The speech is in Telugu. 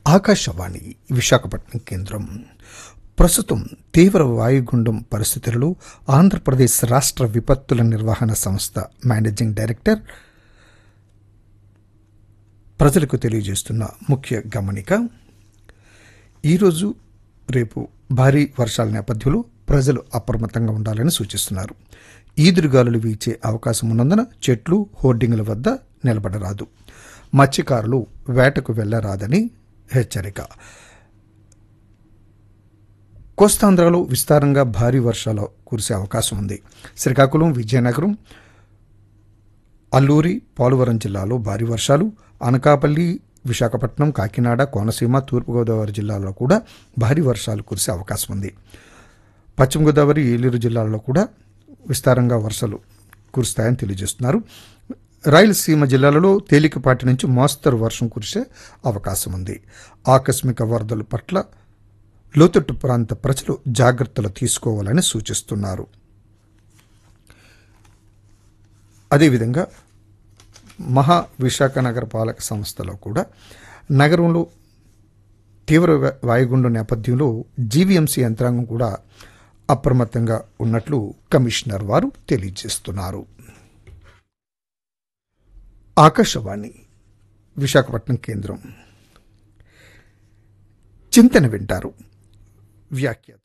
ఆకాశవాణి విశాఖపట్నం కేంద్రం ప్రస్తుతం తీవ్ర వాయుగుండం పరిస్థితులలో ఆంధ్రప్రదేశ్ రాష్ట్ర విపత్తుల నిర్వహణ సంస్థ మేనేజింగ్ డైరెక్టర్ ప్రజలకు తెలియజేస్తున్న ముఖ్య గమనిక ఈరోజు రేపు భారీ వర్షాల నేపథ్యంలో ప్రజలు అప్రమత్తంగా ఉండాలని సూచిస్తున్నారు ఈదురుగాలులు వీచే అవకాశం ఉన్నందున చెట్లు హోర్డింగుల వద్ద నిలబడరాదు మత్స్యకారులు వేటకు వెళ్లరాదని హెచ్చరిక కోస్తాంధ్రలో విస్తారంగా భారీ వర్షాలు కురిసే అవకాశం ఉంది శ్రీకాకుళం విజయనగరం అల్లూరి పోలవరం జిల్లాలో భారీ వర్షాలు అనకాపల్లి విశాఖపట్నం కాకినాడ కోనసీమ తూర్పుగోదావరి జిల్లాలో కూడా భారీ వర్షాలు కురిసే అవకాశం ఉంది పశ్చిమ గోదావరి ఏలూరు జిల్లాల్లో కూడా విస్తారంగా వర్షాలు కురుస్తాయని తెలియజేస్తున్నారు రాయలసీమ జిల్లాలలో తేలికపాటి నుంచి మోస్తరు వర్షం కురిసే అవకాశం ఉంది ఆకస్మిక వరదల పట్ల లోతట్టు ప్రాంత ప్రజలు జాగ్రత్తలు తీసుకోవాలని సూచిస్తున్నారు అదేవిధంగా మహా విశాఖ నగర పాలక సంస్థలో కూడా నగరంలో తీవ్ర వా- వాయుగుండం నేపథ్యంలో జీవీఎంసీ యంత్రాంగం కూడా అప్రమత్తంగా ఉన్నట్లు కమిషనర్ వారు తెలియజేస్తున్నారు ఆకాశవాణి విశాఖపట్నం కేంద్రం చింతన వింటారు వ్యాఖ్య